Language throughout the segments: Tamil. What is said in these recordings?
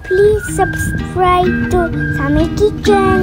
Please subscribe to Sami Kitchen.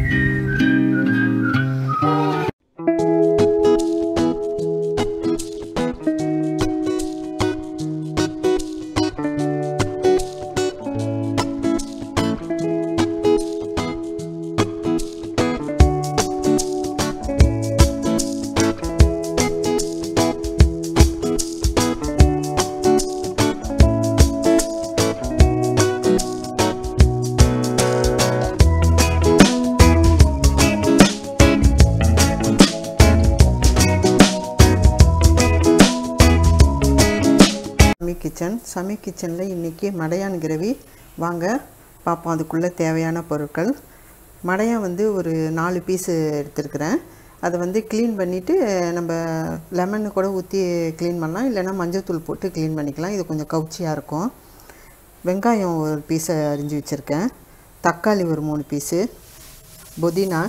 Sami kitchen Sami கிச்சனில் இன்றைக்கி மடையான் கிரவி வாங்க பார்ப்போம் அதுக்குள்ளே தேவையான பொருட்கள் மடையான் வந்து ஒரு நாலு பீஸு எடுத்துருக்கிறேன் அதை வந்து க்ளீன் பண்ணிவிட்டு நம்ம லெமனு கூட ஊற்றி க்ளீன் பண்ணலாம் இல்லைன்னா மஞ்சள்தூள் போட்டு க்ளீன் பண்ணிக்கலாம் இது கொஞ்சம் கவுச்சியாக இருக்கும் வெங்காயம் ஒரு பீஸை அரிஞ்சு வச்சுருக்கேன் தக்காளி ஒரு மூணு பீஸு புதினா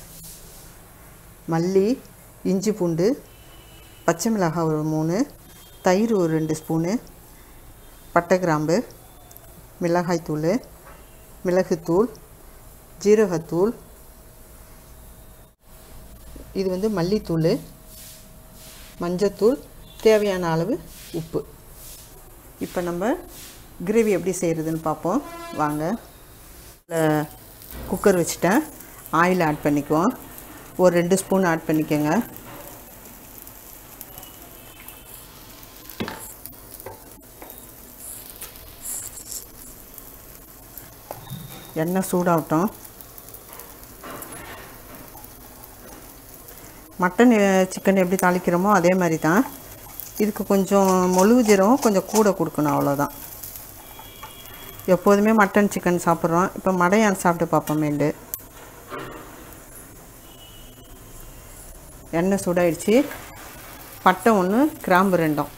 மல்லி இஞ்சி பூண்டு பச்சை மிளகாய் ஒரு மூணு தயிர் ஒரு ரெண்டு ஸ்பூனு பட்டை கிராம்பு மிளகாய்த்தூள் மிளகுத்தூள் ஜீரகத்தூள் இது வந்து மல்லித்தூள் மஞ்சத்தூள் தேவையான அளவு உப்பு இப்போ நம்ம கிரேவி எப்படி செய்கிறதுன்னு பார்ப்போம் வாங்க இதில் குக்கர் வச்சுட்டேன் ஆயில் ஆட் பண்ணிக்குவோம் ஒரு ரெண்டு ஸ்பூன் ஆட் பண்ணிக்கோங்க எண்ணெய் சூடாகட்டும் மட்டன் சிக்கன் எப்படி தாளிக்கிறோமோ அதே மாதிரி தான் இதுக்கு கொஞ்சம் மொழுகு ஜீரகம் கொஞ்சம் கூட கொடுக்கணும் அவ்வளோதான் எப்போதுமே மட்டன் சிக்கன் சாப்பிட்றோம் இப்போ மடையான் சாப்பிட்டு பார்ப்போமேண்டு எண்ணெய் சூடாயிடுச்சு பட்டை ஒன்று கிராம்பு ரெண்டும்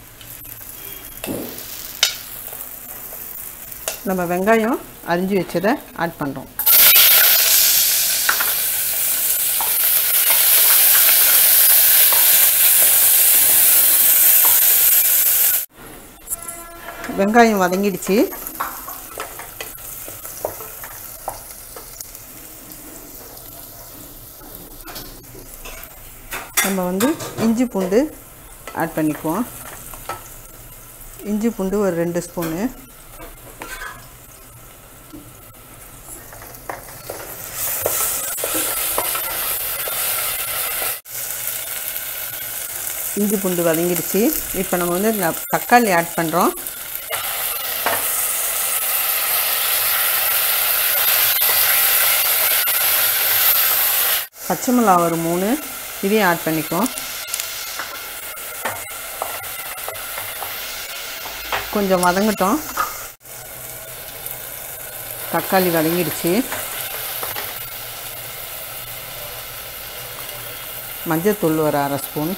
நம்ம வெங்காயம் அரிஞ்சு வச்சதை ஆட் பண்ணுறோம் வெங்காயம் வதங்கிடுச்சு நம்ம வந்து இஞ்சி பூண்டு ஆட் பண்ணிக்குவோம் இஞ்சி பூண்டு ஒரு ரெண்டு ஸ்பூனு இஞ்சி பூண்டு வதங்கிடுச்சு இப்போ நம்ம வந்து இந்த தக்காளி ஆட் பண்ணுறோம் பச்சை மிளகா ஒரு மூணு இதையும் ஆட் பண்ணிக்குவோம் கொஞ்சம் வதங்கட்டும் தக்காளி வதங்கிடுச்சு மஞ்சத்தூள் ஒரு அரை ஸ்பூன்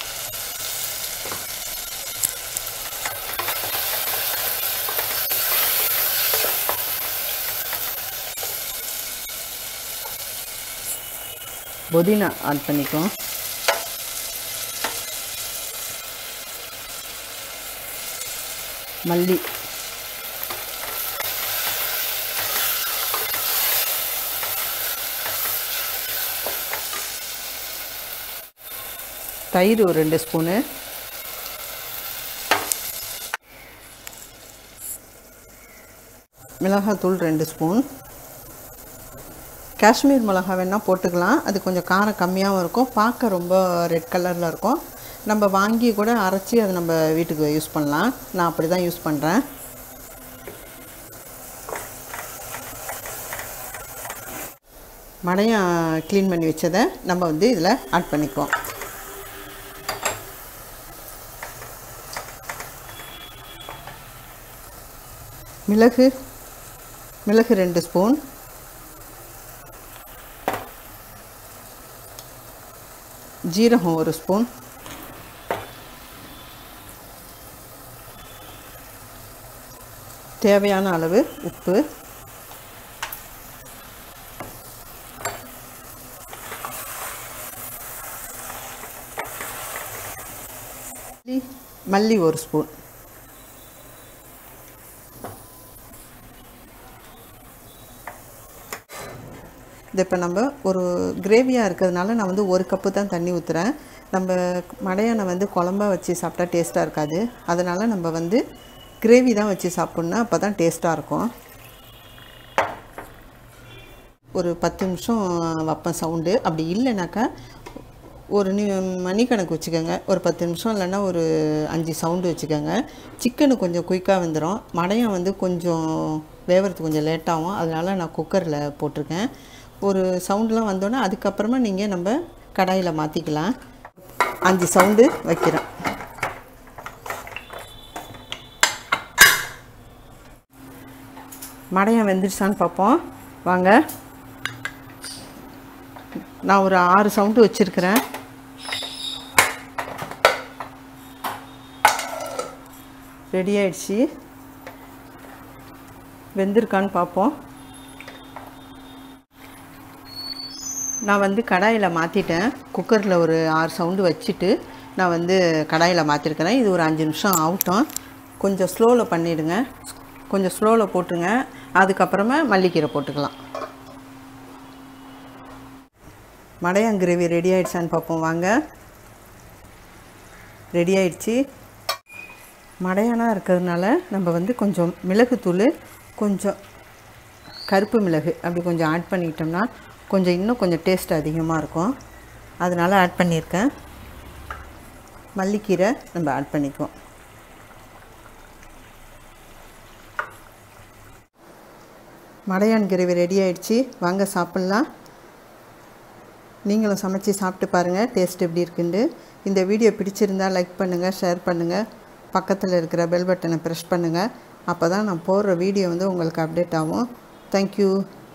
புதினா ஆட் பண்ணிக்குவோம் மல்லி தயிர் ஒரு ரெண்டு ஸ்பூனு மிளகாத்தூள் ரெண்டு ஸ்பூன் காஷ்மீர் மிளகா வேணால் போட்டுக்கலாம் அது கொஞ்சம் காரம் கம்மியாகவும் இருக்கும் பார்க்க ரொம்ப ரெட் கலரில் இருக்கும் நம்ம வாங்கி கூட அரைச்சி அதை நம்ம வீட்டுக்கு யூஸ் பண்ணலாம் நான் அப்படி தான் யூஸ் பண்ணுறேன் மடையம் க்ளீன் பண்ணி வச்சதை நம்ம வந்து இதில் ஆட் பண்ணிக்குவோம் மிளகு மிளகு ரெண்டு ஸ்பூன் ஜீரகம் ஒரு ஸ்பூன் தேவையான அளவு உப்பு மல்லி மல்லி ஒரு ஸ்பூன் இது இப்போ நம்ம ஒரு கிரேவியாக இருக்கிறதுனால நான் வந்து ஒரு கப்பு தான் தண்ணி ஊற்றுறேன் நம்ம மடையானை வந்து குழம்பா வச்சு சாப்பிட்டா டேஸ்ட்டாக இருக்காது அதனால் நம்ம வந்து கிரேவி தான் வச்சு சாப்பிட்ணும் அப்போ தான் டேஸ்ட்டாக இருக்கும் ஒரு பத்து நிமிஷம் வைப்பேன் சவுண்டு அப்படி இல்லைனாக்கா ஒரு நி மணிக்கணக்கு வச்சுக்கோங்க ஒரு பத்து நிமிஷம் இல்லைன்னா ஒரு அஞ்சு சவுண்டு வச்சுக்கோங்க சிக்கனு கொஞ்சம் குயிக்காக வந்துடும் மடையம் வந்து கொஞ்சம் வேவறதுக்கு கொஞ்சம் லேட்டாகும் அதனால் நான் குக்கரில் போட்டிருக்கேன் ஒரு சவுண்டெலாம் வந்தோன்னே அதுக்கப்புறமா நீங்கள் நம்ம கடாயில் மாற்றிக்கலாம் அஞ்சு சவுண்டு வைக்கிறேன் மடையம் வெந்துருச்சான்னு பார்ப்போம் வாங்க நான் ஒரு ஆறு சவுண்டு வச்சுருக்கிறேன் ரெடி ஆயிடுச்சு வெந்திருக்கான்னு பார்ப்போம் நான் வந்து கடாயில் மாற்றிட்டேன் குக்கரில் ஒரு ஆறு சவுண்டு வச்சுட்டு நான் வந்து கடாயில் மாற்றிருக்கிறேன் இது ஒரு அஞ்சு நிமிஷம் ஆகட்டும் கொஞ்சம் ஸ்லோவில் பண்ணிவிடுங்க கொஞ்சம் ஸ்லோவில் போட்டுருங்க அதுக்கப்புறமா மல்லிக்கீரை போட்டுக்கலாம் மடையான் கிரேவி ரெடி ஆயிடுச்சான்னு பார்ப்போம் வாங்க ரெடி ஆயிடுச்சு மடையானாக இருக்கிறதுனால நம்ம வந்து கொஞ்சம் மிளகுத்தூள் கொஞ்சம் கருப்பு மிளகு அப்படி கொஞ்சம் ஆட் பண்ணிக்கிட்டோம்னா கொஞ்சம் இன்னும் கொஞ்சம் டேஸ்ட் அதிகமாக இருக்கும் அதனால் ஆட் பண்ணியிருக்கேன் மல்லிக்கீரை நம்ம ஆட் பண்ணிக்குவோம் மடையான் கிரேவி ரெடி ஆயிடுச்சு வாங்க சாப்பிட்லாம் நீங்களும் சமைச்சு சாப்பிட்டு பாருங்கள் டேஸ்ட் எப்படி இருக்குண்டு இந்த வீடியோ பிடிச்சிருந்தால் லைக் பண்ணுங்கள் ஷேர் பண்ணுங்கள் பக்கத்தில் இருக்கிற பெல் பட்டனை ப்ரெஸ் பண்ணுங்கள் அப்போ தான் நான் போடுற வீடியோ வந்து உங்களுக்கு அப்டேட் ஆகும் தேங்க்யூ